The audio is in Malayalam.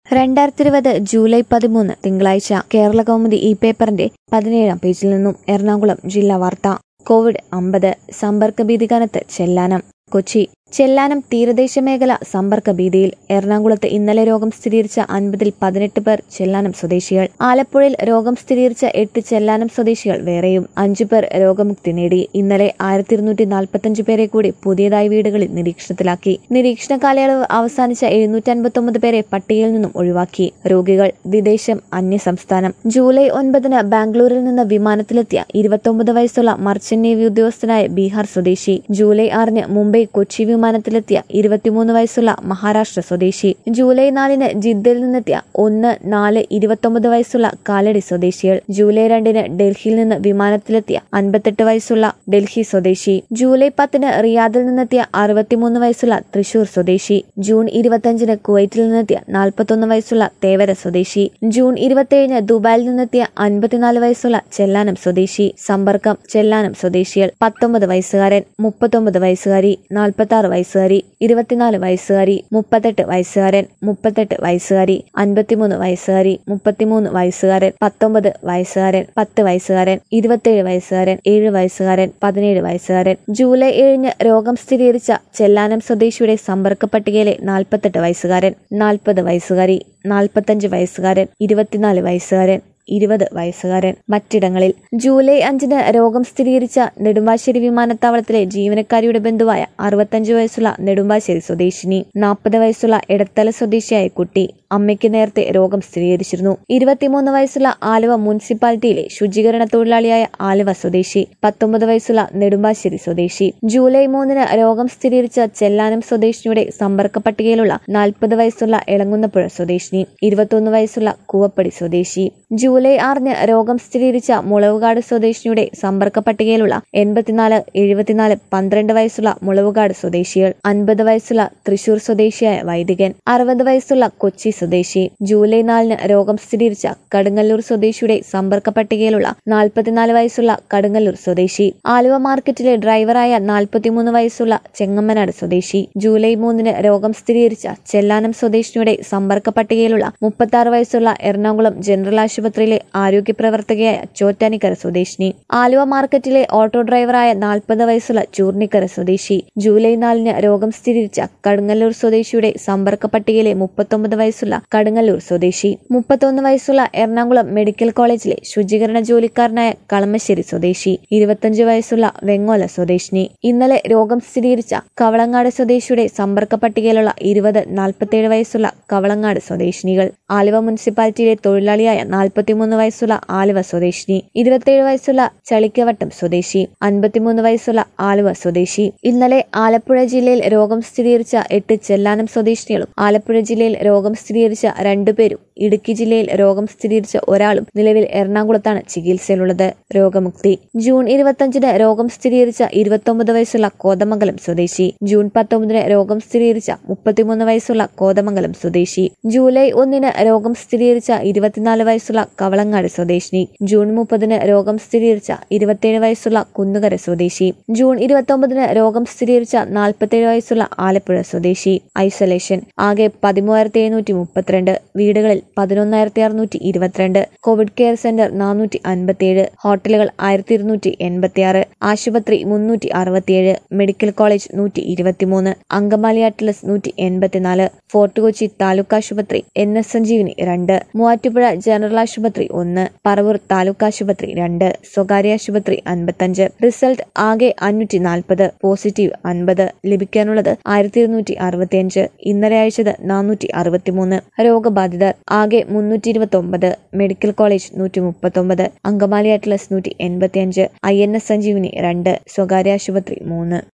രണ്ടായിരത്തി ഇരുപത് ജൂലൈ പതിമൂന്ന് തിങ്കളാഴ്ച കേരള കൗമുദി ഈ പേപ്പറിന്റെ പതിനേഴാം പേജിൽ നിന്നും എറണാകുളം ജില്ലാ വാർത്ത കോവിഡ് അമ്പത് സമ്പർക്ക ഭീതി കനത്ത് ചെല്ലാനം കൊച്ചി ചെല്ലാനം തീരദേശ മേഖല സമ്പർക്ക ഭീതിയിൽ എറണാകുളത്ത് ഇന്നലെ രോഗം സ്ഥിരീകരിച്ച അൻപതിൽ പതിനെട്ട് പേർ ചെല്ലാനം സ്വദേശികൾ ആലപ്പുഴയിൽ രോഗം സ്ഥിരീകരിച്ച എട്ട് ചെല്ലാനം സ്വദേശികൾ വേറെയും അഞ്ചു പേർ രോഗമുക്തി നേടി ഇന്നലെ ആയിരത്തി ഇരുന്നൂറ്റി നാൽപ്പത്തഞ്ച് പേരെ കൂടി പുതിയതായി വീടുകളിൽ നിരീക്ഷണത്തിലാക്കി നിരീക്ഷണ കാലയളവ് അവസാനിച്ച എഴുന്നൂറ്റി അൻപത്തൊമ്പത് പേരെ പട്ടികയിൽ നിന്നും ഒഴിവാക്കി രോഗികൾ വിദേശം അന്യ സംസ്ഥാനം ജൂലൈ ഒൻപതിന് ബാംഗ്ലൂരിൽ നിന്ന് വിമാനത്തിലെത്തിയ ഇരുപത്തൊമ്പത് വയസ്സുള്ള മർച്ചന്റ് നേവി ഉദ്യോഗസ്ഥനായ ബീഹാർ സ്വദേശി ജൂലൈ ആറിന് മുംബൈ കൊച്ചി വിമാനത്തിലെത്തിയ ഇരുപത്തിമൂന്ന് വയസ്സുള്ള മഹാരാഷ്ട്ര സ്വദേശി ജൂലൈ നാലിന് ജിദ്ദയിൽ നിന്നെത്തിയ ഒന്ന് നാല് ഇരുപത്തൊമ്പത് വയസ്സുള്ള കാലടി സ്വദേശികൾ ജൂലൈ രണ്ടിന് ഡൽഹിയിൽ നിന്ന് വിമാനത്തിലെത്തിയ അൻപത്തെട്ട് വയസ്സുള്ള ഡൽഹി സ്വദേശി ജൂലൈ പത്തിന് റിയാദിൽ നിന്നെത്തിയ അറുപത്തിമൂന്ന് വയസ്സുള്ള തൃശൂർ സ്വദേശി ജൂൺ ഇരുപത്തിയഞ്ചിന് കുവൈറ്റിൽ നിന്നെത്തിയ നാൽപ്പത്തൊന്ന് വയസ്സുള്ള തേവര സ്വദേശി ജൂൺ ഇരുപത്തിയേഴിന് ദുബായിൽ നിന്നെത്തിയ അൻപത്തിനാല് വയസ്സുള്ള ചെല്ലാനം സ്വദേശി സമ്പർക്കം ചെല്ലാനം സ്വദേശികൾ പത്തൊമ്പത് വയസ്സുകാരൻ മുപ്പത്തൊമ്പത് വയസ്സുകാരി നാൽപ്പത്തി ആറ് വയസ്സുകാരി ഇരുപത്തിനാല് വയസ്സുകാരി മുപ്പത്തെട്ട് വയസ്സുകാരൻ മുപ്പത്തെട്ട് വയസ്സുകാരി അൻപത്തിമൂന്ന് വയസ്സുകാരി മുപ്പത്തിമൂന്ന് വയസ്സുകാരൻ പത്തൊമ്പത് വയസ്സുകാരൻ പത്ത് വയസ്സുകാരൻ ഇരുപത്തിയേഴ് വയസ്സുകാരൻ ഏഴ് വയസ്സുകാരൻ പതിനേഴ് വയസ്സുകാരൻ ജൂലൈ ഏഴിന് രോഗം സ്ഥിരീകരിച്ച ചെല്ലാനം സ്വദേശിയുടെ സമ്പർക്ക പട്ടികയിലെ നാൽപ്പത്തെട്ട് വയസ്സുകാരൻ നാൽപ്പത് വയസ്സുകാരി നാൽപ്പത്തഞ്ച് വയസ്സുകാരൻ ഇരുപത്തിനാല് വയസ്സുകാരൻ ഇരുപത് വയസ്സുകാരൻ മറ്റിടങ്ങളിൽ ജൂലൈ അഞ്ചിന് രോഗം സ്ഥിരീകരിച്ച നെടുമ്പാശ്ശേരി വിമാനത്താവളത്തിലെ ജീവനക്കാരിയുടെ ബന്ധുവായ അറുപത്തഞ്ച് വയസ്സുള്ള നെടുമ്പാശ്ശേരി സ്വദേശിനി നാൽപ്പത് വയസ്സുള്ള എടത്തല സ്വദേശിയായ കുട്ടി അമ്മയ്ക്ക് നേരത്തെ രോഗം സ്ഥിരീകരിച്ചിരുന്നു ഇരുപത്തിമൂന്ന് വയസ്സുള്ള ആലുവ മുനിസിപ്പാലിറ്റിയിലെ ശുചീകരണ തൊഴിലാളിയായ ആലുവ സ്വദേശി പത്തൊമ്പത് വയസ്സുള്ള നെടുമ്പാശ്ശേരി സ്വദേശി ജൂലൈ മൂന്നിന് രോഗം സ്ഥിരീകരിച്ച ചെല്ലാനം സ്വദേശിനിയുടെ സമ്പർക്ക പട്ടികയിലുള്ള നാൽപ്പത് വയസ്സുള്ള എളങ്ങുന്നപ്പുഴ സ്വദേശിനി ഇരുപത്തൊന്ന് വയസ്സുള്ള കൂവപ്പടി സ്വദേശി ജൂലൈ ആറിന് രോഗം സ്ഥിരീകരിച്ച മുളവുകാട് സ്വദേശിനിയുടെ സമ്പർക്ക പട്ടികയിലുള്ള എൺപത്തിനാല് എഴുപത്തിനാല് പന്ത്രണ്ട് വയസ്സുള്ള മുളവുകാട് സ്വദേശികൾ അൻപത് വയസ്സുള്ള തൃശൂർ സ്വദേശിയായ വൈദികൻ അറുപത് വയസ്സുള്ള കൊച്ചി സ്വദേശി ജൂലൈ നാലിന് രോഗം സ്ഥിരീകരിച്ച കടുങ്ങല്ലൂർ സ്വദേശിയുടെ സമ്പർക്ക പട്ടികയിലുള്ള നാൽപ്പത്തിനാല് വയസ്സുള്ള കടുങ്ങല്ലൂർ സ്വദേശി ആലുവ മാർക്കറ്റിലെ ഡ്രൈവറായ നാൽപ്പത്തിമൂന്ന് വയസ്സുള്ള ചെങ്ങമ്മനാട് സ്വദേശി ജൂലൈ മൂന്നിന് രോഗം സ്ഥിരീകരിച്ച ചെല്ലാനം സ്വദേശിനിയുടെ സമ്പർക്ക പട്ടികയിലുള്ള മുപ്പത്തി വയസ്സുള്ള എറണാകുളം ജനറൽ ആശുപത്രിയിലെ ആരോഗ്യ പ്രവർത്തകയായ ചോറ്റാനിക്കര സ്വദേശിനി ആലുവ മാർക്കറ്റിലെ ഓട്ടോ ഡ്രൈവറായ നാൽപ്പത് വയസ്സുള്ള ചൂർണിക്കര സ്വദേശി ജൂലൈ നാലിന് രോഗം സ്ഥിരീകരിച്ച കടുങ്ങല്ലൂർ സ്വദേശിയുടെ സമ്പർക്ക പട്ടികയിലെ മുപ്പത്തൊമ്പത് വയസ്സുള്ള കടുങ്ങല്ലൂർ സ്വദേശി മുപ്പത്തൊന്ന് വയസ്സുള്ള എറണാകുളം മെഡിക്കൽ കോളേജിലെ ശുചീകരണ ജോലിക്കാരനായ കളമശ്ശേരി സ്വദേശി ഇരുപത്തഞ്ച് വയസ്സുള്ള വെങ്ങോല സ്വദേശിനി ഇന്നലെ രോഗം സ്ഥിരീകരിച്ച കവളങ്ങാട് സ്വദേശിയുടെ സമ്പർക്ക പട്ടികയിലുള്ള ഇരുപത് നാൽപ്പത്തിയേഴ് വയസ്സുള്ള കവളങ്ങാട് സ്വദേശിനികൾ ആലുവ മുനിസിപ്പാലിറ്റിയിലെ തൊഴിലാളിയായ നാൽപ്പത്തിമൂന്ന് വയസ്സുള്ള ആലുവ സ്വദേശിനി ഇരുപത്തിയേഴ് വയസ്സുള്ള ചളിക്കവട്ടം സ്വദേശി അൻപത്തിമൂന്ന് വയസ്സുള്ള ആലുവ സ്വദേശി ഇന്നലെ ആലപ്പുഴ ജില്ലയിൽ രോഗം സ്ഥിരീകരിച്ച എട്ട് ചെല്ലാനം സ്വദേശിനികളും ആലപ്പുഴ ജില്ലയിൽ രോഗം സ്ഥിരീകരിച്ച രണ്ടുപേരും ഇടുക്കി ജില്ലയിൽ രോഗം സ്ഥിരീകരിച്ച ഒരാളും നിലവിൽ എറണാകുളത്താണ് ചികിത്സയിലുള്ളത് രോഗമുക്തി ജൂൺ ഇരുപത്തിയഞ്ചിന് രോഗം സ്ഥിരീകരിച്ച ഇരുപത്തൊമ്പത് വയസ്സുള്ള കോതമംഗലം സ്വദേശി ജൂൺ പത്തൊമ്പതിന് രോഗം സ്ഥിരീകരിച്ച മുപ്പത്തിമൂന്ന് വയസ്സുള്ള കോതമംഗലം സ്വദേശി ജൂലൈ ഒന്നിന് രോഗം സ്ഥിരീകരിച്ച ഇരുപത്തിനാല് വയസ്സുള്ള കവളങ്ങാട് സ്വദേശിനി ജൂൺ മുപ്പതിന് രോഗം സ്ഥിരീകരിച്ച ഇരുപത്തിയേഴ് വയസ്സുള്ള കുന്നുകര സ്വദേശി ജൂൺ ഇരുപത്തൊമ്പതിന് രോഗം സ്ഥിരീകരിച്ച നാൽപ്പത്തിയേഴ് വയസ്സുള്ള ആലപ്പുഴ സ്വദേശി ഐസൊലേഷൻ ആകെ പതിമൂവായിരത്തി എഴുന്നൂറ്റി മുപ്പത്തിരണ്ട് വീടുകളിൽ പതിനൊന്നായിരത്തി അറുന്നൂറ്റി ഇരുപത്തിരണ്ട് കോവിഡ് കെയർ സെന്റർ നാനൂറ്റി അൻപത്തിയേഴ് ഹോട്ടലുകൾ ആയിരത്തി ഇരുന്നൂറ്റി എൺപത്തിയാറ് ആശുപത്രി മുന്നൂറ്റി അറുപത്തിയേഴ് മെഡിക്കൽ കോളേജ് നൂറ്റി ഇരുപത്തിമൂന്ന് അങ്കമാലി അറ്റ്ലസ് നൂറ്റി എൺപത്തിനാല് ഫോർട്ട് കൊച്ചി താലൂക്ക് ആശുപത്രി എൻ എസ് സഞ്ജീവിനി രണ്ട് മൂവാറ്റുപുഴ ജനറൽ ആശുപത്രി ഒന്ന് പറവൂർ താലൂക്ക് ആശുപത്രി രണ്ട് സ്വകാര്യ ആശുപത്രി അൻപത്തഞ്ച് റിസൾട്ട് ആകെ അഞ്ഞൂറ്റി നാൽപ്പത് പോസിറ്റീവ് അൻപത് ലഭിക്കാനുള്ളത് ആയിരത്തി ഇരുന്നൂറ്റി അറുപത്തിയഞ്ച് ഇന്നലെ അയച്ചത് നാനൂറ്റി അറുപത്തിമൂന്ന് രോഗബാധിതർ ആകെ മുന്നൂറ്റി ഇരുപത്തി ഒമ്പത് മെഡിക്കൽ കോളേജ് നൂറ്റി മുപ്പത്തൊമ്പത് അങ്കമാലി അറ്റ്ലസ് നൂറ്റി എൺപത്തിയഞ്ച് ഐ എൻ എസ് സഞ്ജീവിനി രണ്ട് സ്വകാര്യ ആശുപത്രി മൂന്ന്